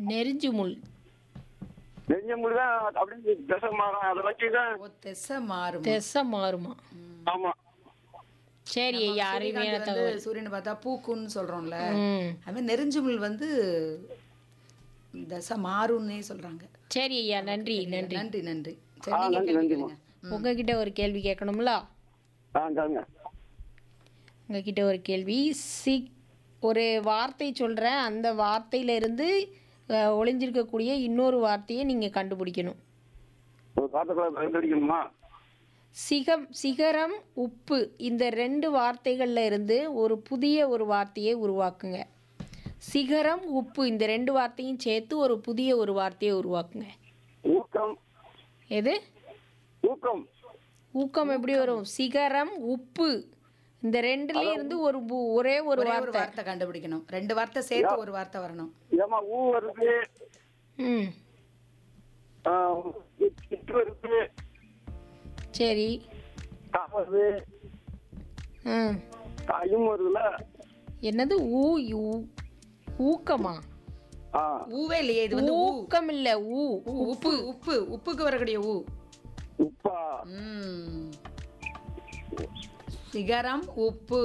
நெருஞ்சி முள் நெஞ்ச முடி தான் அப்படியே திசை மாறும் அதை வச்சு தான் ஓ திசை மாறும் திசை மாறுமா ஆமா சரி ஐயா அருமையான சூரியகாந்தி தகவல் வந்து சூரியனை பார்த்தா பூக்குன்னு சொல்றோம்ல ம் அது மாதிரி நெருஞ்சுமுள் வந்து தசை மாறும்னே சொல்றாங்க சரி ஐயா நன்றி நன்றி நன்றி நன்றி சரி ஆ, நீங்க நன்றி, கேள்வி நன்றிம்மா. கேளுங்க உங்ககிட்ட ஒரு கேள்வி கேட்கணும்ல ஆ கேளுங்க உங்ககிட்ட ஒரு கேள்வி சி ஒரு வார்த்தை சொல்கிறேன் அந்த வார்த்தையிலிருந்து அஹ், ஒளிஞ்சிருக்கக்கூடிய இன்னொரு வார்த்தையை நீங்கள் கண்டுபிடிக்கணும் ஒரு பாத்திரக்குள்ள பயன்படுத்தணுமா சிகம் சிகரம் உப்பு இந்த ரெண்டு வார்த்தைகள்ல இருந்து ஒரு புதிய ஒரு வார்த்தையை உருவாக்குங்க சிகரம் உப்பு இந்த ரெண்டு வார்த்தையும் சேர்த்து ஒரு புதிய ஒரு வார்த்தையை உருவாக்குங்க ஊக்கம் எது ஊக்கம் ஊக்கம் எப்படி வரும் சிகரம் உப்பு இந்த ரெண்டுல இருந்து ஒரு பு- ஒரே ஒரு ஒரே ஒரு வார்த்தை வார்த்தை கண்டுபிடிக்கணும் ரெண்டு வார்த்தை சேர்த்து ஒரு வார்த்தை வரணும் ஏமா ஊ வருது ம் ஆ, இட்டு வருது சரி கா வருது ம் காயும் வருதுல என்னது ஊ ஊ- ஊக்கமா ஆ ஊவே இல்லையே இது வந்து ஊ ஊக்கம் இல்ல ஊ ஊ, உப்பு உப்பு உப்புக்கு வரக்கூடிய ஊ உப்பா ம். சிகரம் உப்பு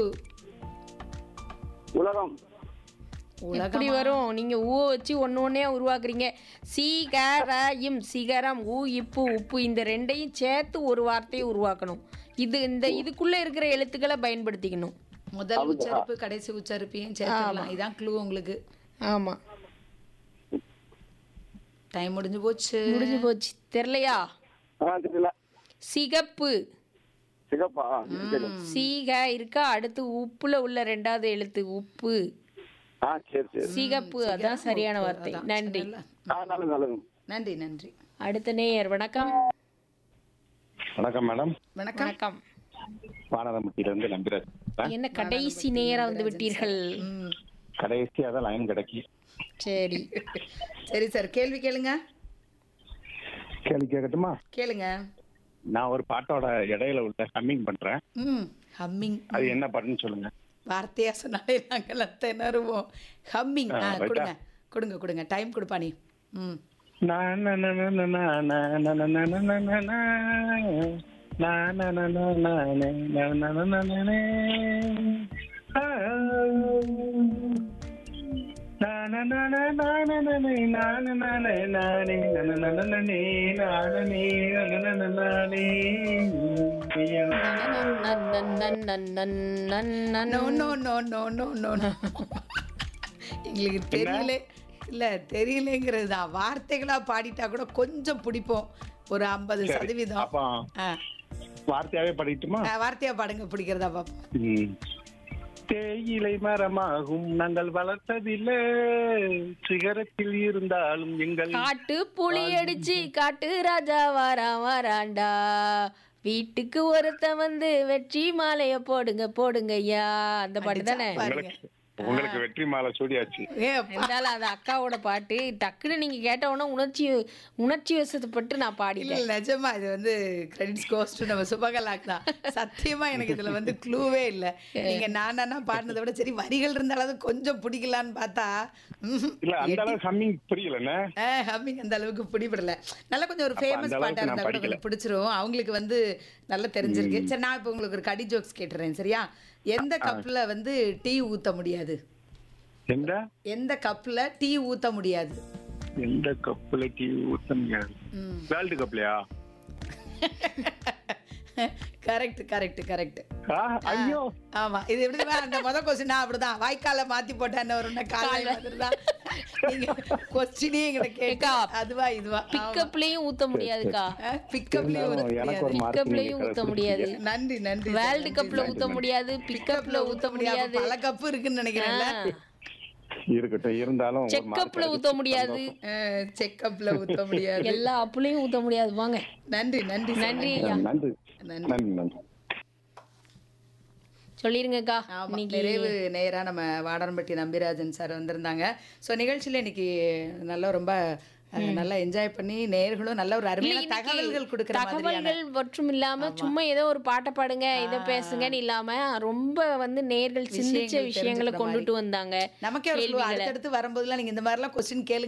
உலகம் எப்படி வரும் நீங்க ஊ வச்சு ஒண்ணு ஒண்ணே உருவாக்குறீங்க சீகரம் சிகரம் ஊ இப்பு உப்பு இந்த ரெண்டையும் சேர்த்து ஒரு வார்த்தையை உருவாக்கணும் இது இந்த இதுக்குள்ள இருக்கிற எழுத்துக்களை பயன்படுத்திக்கணும் முதல் உச்சரிப்பு கடைசி உச்சரிப்பையும் சேர்த்துக்கலாம் இதான் க்ளூ உங்களுக்கு ஆமா டைம் முடிஞ்சு போச்சு முடிஞ்சு போச்சு தெரியலையா ஆ தெரியல சிகப்பு சிகப்பா சரி சீக இருக்கா அடுத்து உப்புல உள்ள ரெண்டாவது எழுத்து உப்பு ஆ சரி சரி சிகப்பு அதான் சரியான வார்த்தை நன்றி ஆ நல்லது நல்லது நன்றி நன்றி அடுத்த நேயர் வணக்கம் வணக்கம் மேடம் வணக்கம் வணக்கம் வானரம்பட்டியில இருந்து நம்பிராஜ் என்ன கடைசி நேரா வந்து விட்டீர்கள் ம். கடைசியா தான் லைன் கிடைக்கி சரி சரி சார் கேள்வி கேளுங்க கேள்வி கேட்கட்டுமா கேளுங்க நான் ஒரு பாட்டோட இடையில உள்ள ஹம்மிங் பண்றேன் ம் ஹம்மிங் அது என்ன பாட்டுன்னு சொல்லுங்க வார்த்தையா சொன்னாலே நாங்கள் திணறுவோம் ஹம்மிங் ஆ ரைட்டா? கொடுங்க கொடுங்க கொடுங்க டைம் கொடுப்பா நீ ம் நா, நா, நா, நா, நா, நா, நா, நா, நா, நா, நா, நா, நா. நா, நா, நா, நா, நா, நா, நா, நா, நா, நா, நா, நா. ஆ. நா, நா, நா, நா, நா, நா, நா, நா, நா, நா, நா, நா, நா, நே, நா, நா, நா, நா, நா, நே, நா, நா, நே, நா, நா, நா, நா, நா, நே. No no no no no no no எங்களுக்கு தெரியல இல்ல தெரியலங்கிறது தான் வார்த்தைகளா பாடிட்டா கூட கொஞ்சம் பிடிப்போம் ஒரு ஐம்பது சதவீதம் அப்போ ஆ. வார்த்தையாவே படிக்கட்டுமா ஆ, வார்த்தையா பாடுங்க பிடிக்கிறதா பாப்போம் ம். தேயிலை மரமாகும் நாங்கள் வளர்த்ததில்லை சிகரத்தில் இருந்தாலும் எங்கள் காட்டு புளி அடிச்சு காட்டு ராஜா வாரா வாராண்டா வீட்டுக்கு ஒருத்தன் வந்து வெற்றி மாலைய போடுங்க போடுங்க ஐயா அந்த பாட்டு தானே பாருங்க உங்களுக்கு வெற்றி மாலை சூடியாச்சு ஏ இருந்தாலும் அது அக்காவோட பாட்டு டக்குன்னு நீங்க கேட்ட உடனே உணர்ச்சி உணர்ச்சி வசப்பட்டு நான் பாடிட்டேன் இல்ல நிஜமா இது வந்து கிரெடிட்ஸ் கோஸ் டு நம்ம சுபகலாக் தான் சத்தியமா எனக்கு இதுல வந்து க்ளூவே இல்ல நீங்க நானா பாடினதை விட சரி வரிகள் இருந்தாலும் கொஞ்சம் பிடிக்கலான்னு பார்த்தா ம்ஹும். இல்ல அந்த அளவுக்கு ஹம்மிங் புரியலண்ணே ஆ, ஹம்மிங் அந்த அளவுக்கு பிடிபடல நல்லா கொஞ்சம் ஒரு அப்ப ஃபேமஸ் அந்த அளவுக்கு பாட்டா இருந்தா நான் கூட கொஞ்சம் பிடிச்சிரும் அவங்களுக்கு வந்து நல்லா தெரிஞ்சிருக்கு சரி நான் இப்போ உங்களுக்கு ஒரு கடி ஜோக்ஸ் கேட்டுறேன் சரியா எந்த கப்ல வந்து டீ ஊத்த முடியாது எந்த எந்த கப்ல டீ ஊத்த முடியாது எந்த கப்புல டீ ஊத்த முடியாது வேர்ல்டு கப்லயா கரெக்ட் கரெக்ட் கரெக்ட் ஆ, ஐயோ ஆமா இது எப்படி தெரியுமா? அந்த முத கொஸ்டின் அப்படிதான் வாய்க்கால மாத்தி போட்டேன்னு ஒரு கால் மாதிரிதான் நீங்க கொஸ்டினே எங்களை கேட்க அதுவா இதுவா பிக்கப்லயும் ஊத்த முடியாதுக்கா பிக்கப்லயும் இருந்தாலும் எனக்கு ஒரு மார்க் பிக்கப்லயும் ஊத்த முடியாது நன்றி நன்றி வேர்ல்டு கப்ல ஊத்த முடியாது பிக்கப்ல ஊத்த முடியாது பல கப்பு இருக்குன்னு நினைக்கிறேன்ல இருக்கட்டும் இருந்தாலும் ஒரு செக் mark கப்ல ஊத்த முடியாது செக்கப்ல ஊத்த முடியாது எல்லா அப்புலையும் ஊத்த முடியாது வாங்க நன்றி நன்றி நன்றி சார். ஐயா நன்றி நன்றி நன்றி நன்றி சொல்லிருங்கக்கா ஆமா இன்னைக்கு நிறைவு நேரா நம்ம வாடாரம்பட்டி நம்பிராஜன் சார் வந்திருந்தாங்க ஸோ நிகழ்ச்சியில இன்னைக்கு நல்லா ரொம்ப அஹ், நல்லா என்ஜாய் பண்ணி நேயர்களும் நல்ல ஒரு அருமையான இன்னைக்கு தகவல்கள் கொடுக்குற மாதிரியான தகவல்கள் மற்றும் இல்லாம சும்மா ஏதோ ஒரு பாட்டை பாடுங்க இதை பேசுங்கன்னு இல்லாம ரொம்ப வந்து நேர்கள் சிந்திச்ச விஷயங்கள் விஷயங்களை தெரிஞ்சுக்கிற கொண்டுட்டு வந்தாங்க நமக்கே ஒரு clue. அடுத்தடுத்து வரும்போதெல்லாம் நீங்க இந்த மாதிரிலாம் கொஸ்டின் கேளுங்க